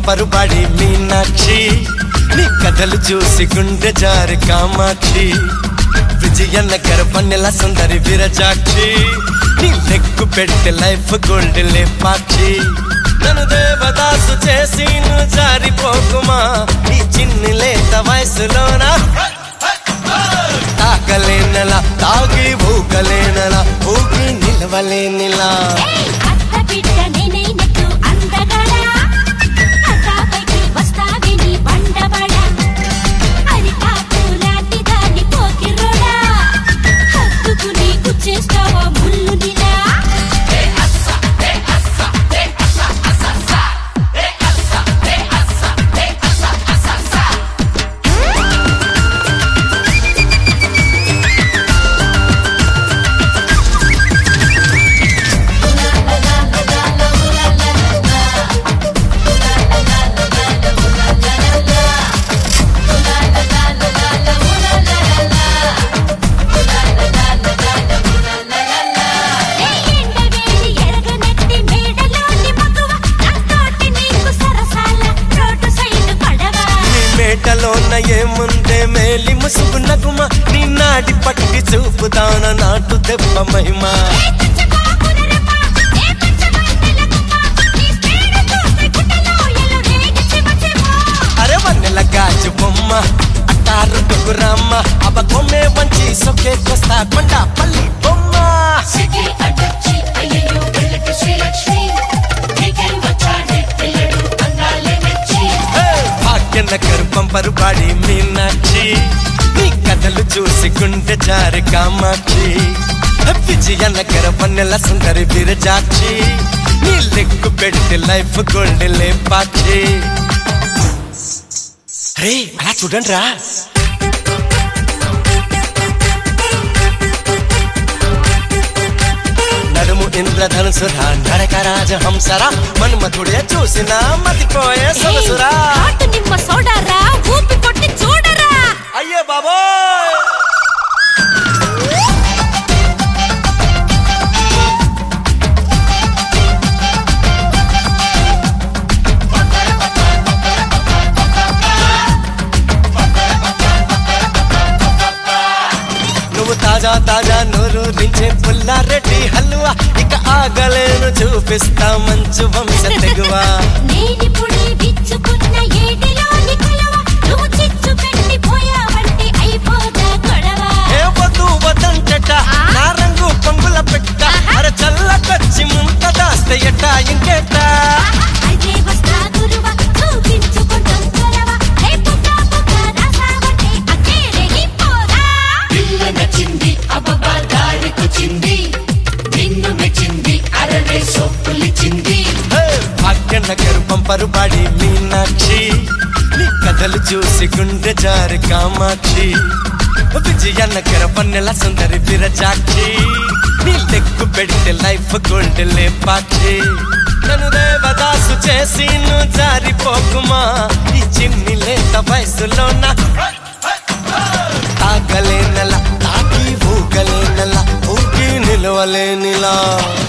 పంపరు బాడి మీనాక్షి నీ కథలు చూసి గుండె జారి కామాక్షి విజయనగర పన్నెల సుందరి విరజాక్షి నీ లెగ్గు పెట్టి లైఫ్ గోల్డ్ లేపాక్షి నన్ను దేవదాసు చేసి నువ్వు జారిపోకుమా ఈ చిన్ని లేత వయసులోనా తాకలేనలా తాగి ఊకలేనలా ఊగి నిలవలేనిలా ఏయ్ అత్త బిడ్డ నేనైనట్టు అందగడా అత్తాపైకి వస్తావే నీ బండబడ అరిటాకు లాంటి దాన్ని పోకిరోడా హత్తుకు నీకు చేస్తావా ముళ్ళు నిలా ఏయ్ ఎండవేడి ఎరగనెత్తి మేడలోని మగువ నాతోటి నీకు సరసాల రోడ్డు సైడ్ పడవా నీ మేటలోన ఏముందే మేలి ముసుగు నగుమ నీ నాడి పట్టి చూపుదాన నాటు దెబ్బ మహిమ ఏ పిచ్చబాబునరమ్మ ఏ పిచ్చబందెలకుమ్మ నీ స్పీడ్ చూస్తే గుండెలో ఎలు రేగి చిమ చిమ అరే వన్నెల గాజు బొమ్మ అట్టారు టుకురమ్మ అవ కొమ్మే వంచి సొక్కే కొస్తా కొండ పల్లి బొమ్మ సిటీ అడ్డొచ్చి అయ్యయ్యో వెళ్ళకి శ్రీలక్ష్మి నీకేం వచ్చాడే పిల్లడు అందాలే మెచ్చి భాగ్యనగర్ పంపరు బాడి మీనాక్షి నీ కథలు చూసి గుండె జారి కామాక్షి విజయనగర పన్నెల సుందరి విరజాక్షి నీ లెగ్గు పెట్టి లైఫ్ గోల్డ్ లేపాక్షి రే అలా చూడండి రా నడుము ఇంద్రధనుసురా నడక రాజహంసరా మన్మథుడే చూసినా మతిపోయే సొగసురా హాట్ నిమ్మ సోడారా ఊపి కొట్టి చూడరా అయ్యే బాబోయ్ నువ్వు తాజా తాజా నూరు రించే పుల్లారెడ్డి హల్వా ఇక ఆగలేను చూపిస్తా మంచు వంశ తెగువా నేనిప్పుడే విచ్చుకున్న ఏటిలోని కలవ నువ్వు చిచ్చు పెట్టి పోయావంటే అయిపోదా గొడవ ఏ వద్దు వదంటట నా రంగు పొంగుల పెట్ట అర చల్లకొచ్చి ముంత దాస్తే ఎట్ట ఇంకెట్ట అదే వస్తా గురువ చూపించుకుంటాం చొరవ రే పుక్క పుక్క రాసావంటే అక్కే రేగిపోదా పిల్ల నచ్చింది అబ్బబ్బా దారికొచ్చింది నిన్ను మెచ్చింది అరరే సొప్పులిచ్చింది హే, భాగ్యనగర్ పంపరు బాడి మీనాక్షి నీ కథలు చూసి గుండె జారి కామాక్షి విజయనగర పన్నెల సుందరి విరజాక్షి నీ లెగ్గు పెడితే లైఫ్ గోల్డ్ లేపాక్షి నన్ను దేవదాసు చేసి నువ్వు జారిపోకుమా ఈ చిన్ని లేత వయసులోన తాగలేనలా తాకి ఊగలేనలా ఊగి నిలవలేనిలా